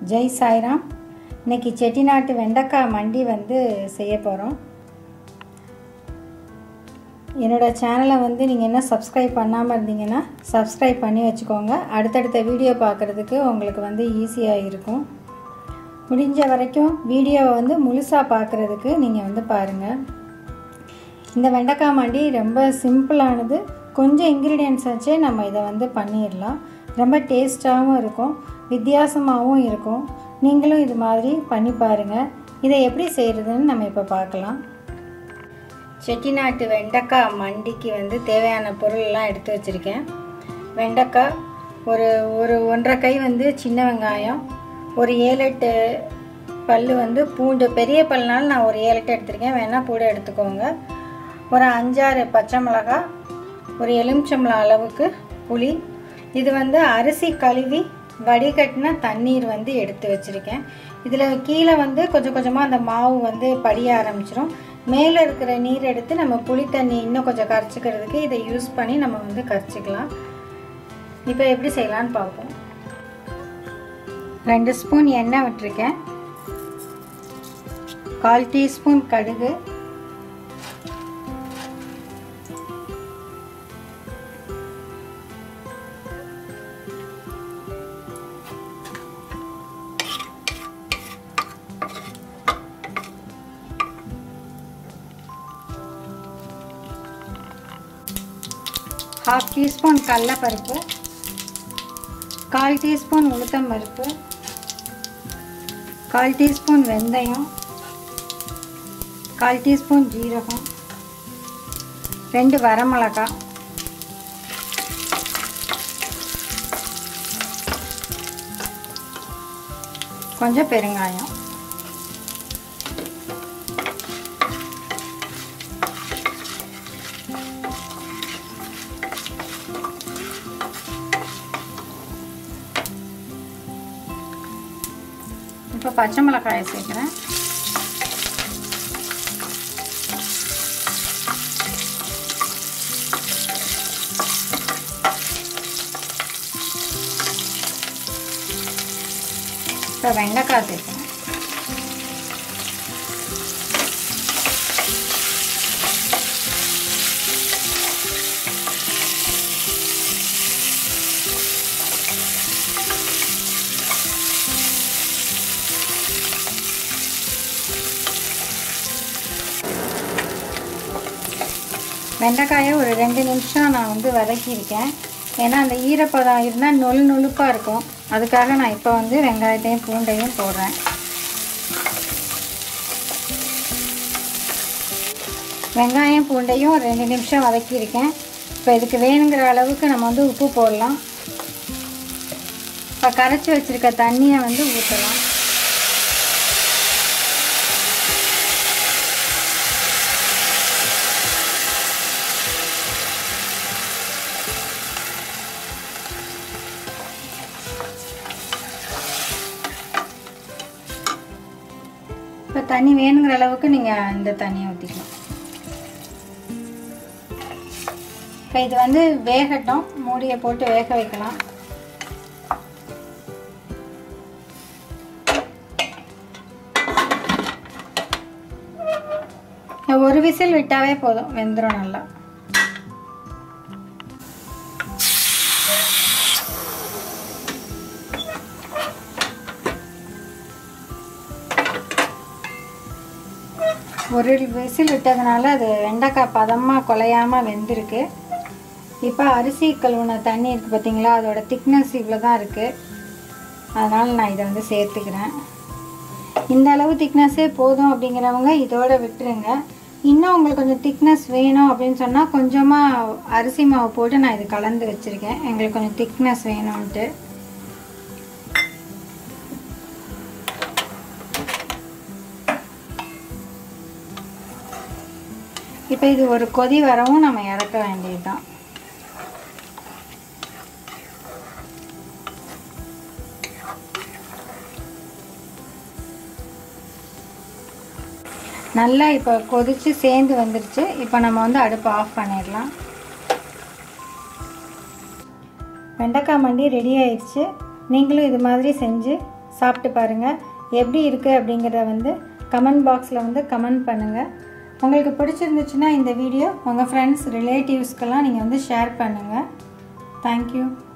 ஜெய் சாய்ராம் இன்னைக்கு செட்டிநாட்டு வெண்டைக்காய் மண்டி வந்து செய்ய போகிறோம் என்னோடய சேனலை வந்து நீங்கள் என்ன சப்ஸ்கிரைப் பண்ணாமல் இருந்தீங்கன்னா சப்ஸ்கிரைப் பண்ணி வச்சுக்கோங்க அடுத்தடுத்த வீடியோ பார்க்குறதுக்கு உங்களுக்கு வந்து ஈஸியாக இருக்கும் முடிஞ்ச வரைக்கும் வீடியோவை வந்து முழுசாக பார்க்குறதுக்கு நீங்கள் வந்து பாருங்கள் இந்த வெண்டைக்காய் மண்டி ரொம்ப சிம்பிளானது கொஞ்சம் இன்க்ரீடியன்ஸ் வச்சே நம்ம இதை வந்து பண்ணிடலாம் ரொம்ப டேஸ்ட்டாகவும் இருக்கும் வித்தியாசமாகவும் இருக்கும் நீங்களும் இது மாதிரி பண்ணி பாருங்கள் இதை எப்படி செய்கிறதுன்னு நம்ம இப்போ பார்க்கலாம் செட்டிநாட்டு வெண்டைக்காய் மண்டிக்கு வந்து தேவையான பொருள்லாம் எடுத்து வச்சுருக்கேன் வெண்டைக்காய் ஒரு ஒரு ஒன்றரை கை வந்து சின்ன வெங்காயம் ஒரு ஏழு எட்டு பல் வந்து பூண்டு பெரிய பல்னால நான் ஒரு ஏழு எட்டு எடுத்திருக்கேன் வேணால் பூண்டு எடுத்துக்கோங்க ஒரு அஞ்சாறு பச்சை மிளகாய் ஒரு எலுமிச்சம்பழம் அளவுக்கு புளி இது வந்து அரிசி கழுவி வடிகட்டின தண்ணீர் வந்து எடுத்து வச்சுருக்கேன் இதில் கீழே வந்து கொஞ்சம் கொஞ்சமாக அந்த மாவு வந்து படிய ஆரம்பிச்சிடும் மேலே இருக்கிற நீர் எடுத்து நம்ம புளி தண்ணி இன்னும் கொஞ்சம் கரைச்சிக்கிறதுக்கு இதை யூஸ் பண்ணி நம்ம வந்து கரைச்சிக்கலாம் இப்போ எப்படி செய்யலான்னு பார்ப்போம் ரெண்டு ஸ்பூன் எண்ணெய் விட்டுருக்கேன் கால் டீஸ்பூன் கடுகு ஹாஃப் டீஸ்பூன் கடலப்பருப்பு கால் டீஸ்பூன் உளுத்தம் பருப்பு கால் டீஸ்பூன் வெந்தயம் கால் டீஸ்பூன் ஜீரகம் ரெண்டு வரமிளகாய் கொஞ்சம் பெருங்காயம் இப்போ பச்சை மிளகாயை சேர்க்குறேன் இப்போ வெண்டைக்காய் சேர்க்குறேன் வெண்டைக்காயை ஒரு ரெண்டு நிமிஷம் நான் வந்து வதக்கியிருக்கேன் ஏன்னா அந்த ஈரப்பதம் இருந்தால் நொழு நொழுப்பாக இருக்கும் அதுக்காக நான் இப்போ வந்து வெங்காயத்தையும் பூண்டையும் போடுறேன் வெங்காயம் பூண்டையும் ஒரு ரெண்டு நிமிஷம் வதக்கியிருக்கேன் இப்போ இதுக்கு வேணுங்கிற அளவுக்கு நம்ம வந்து உப்பு போடலாம் இப்போ கரைச்சி வச்சுருக்க தண்ணியை வந்து ஊற்றலாம் இப்போ தண்ணி வேணுங்கிற அளவுக்கு நீங்கள் இந்த தண்ணியை ஊற்றிக்கலாம் இப்போ இது வந்து வேகட்டும் மூடியை போட்டு வேக வைக்கலாம் ஒரு விசில் விட்டாவே போதும் வெந்துடும் நல்லா ஒரு விசில் விட்டதுனால அது வெண்டைக்காய் பதமாக குலையாமல் வெந்திருக்கு இப்போ அரிசி கழுவுன தண்ணி இருக்குது பார்த்தீங்களா அதோட திக்னஸ் இவ்வளோ தான் இருக்குது அதனால் நான் இதை வந்து சேர்த்துக்கிறேன் இந்த அளவு திக்னஸ்ஸே போதும் அப்படிங்கிறவங்க இதோட விட்டுருங்க இன்னும் உங்களுக்கு கொஞ்சம் திக்னஸ் வேணும் அப்படின்னு சொன்னால் கொஞ்சமாக அரிசி மாவு போட்டு நான் இது கலந்து வச்சுருக்கேன் எங்களுக்கு கொஞ்சம் திக்னஸ் வேணும்ன்ட்டு இப்போ இது ஒரு கொதி வரவும் நம்ம இறக்க வேண்டியது தான் நல்லா இப்போ கொதித்து சேர்ந்து வந்துருச்சு இப்போ நம்ம வந்து அடுப்பை ஆஃப் பண்ணிடலாம் வெண்டைக்காய் மண்டி ரெடி ஆயிடுச்சு நீங்களும் இது மாதிரி செஞ்சு சாப்பிட்டு பாருங்கள் எப்படி இருக்குது அப்படிங்கிறத வந்து கமெண்ட் பாக்ஸில் வந்து கமெண்ட் பண்ணுங்கள் உங்களுக்கு பிடிச்சிருந்துச்சுன்னா இந்த வீடியோ உங்கள் ஃப்ரெண்ட்ஸ் ரிலேட்டிவ்ஸ்க்கெல்லாம் நீங்கள் வந்து ஷேர் பண்ணுங்கள் தேங்க்யூ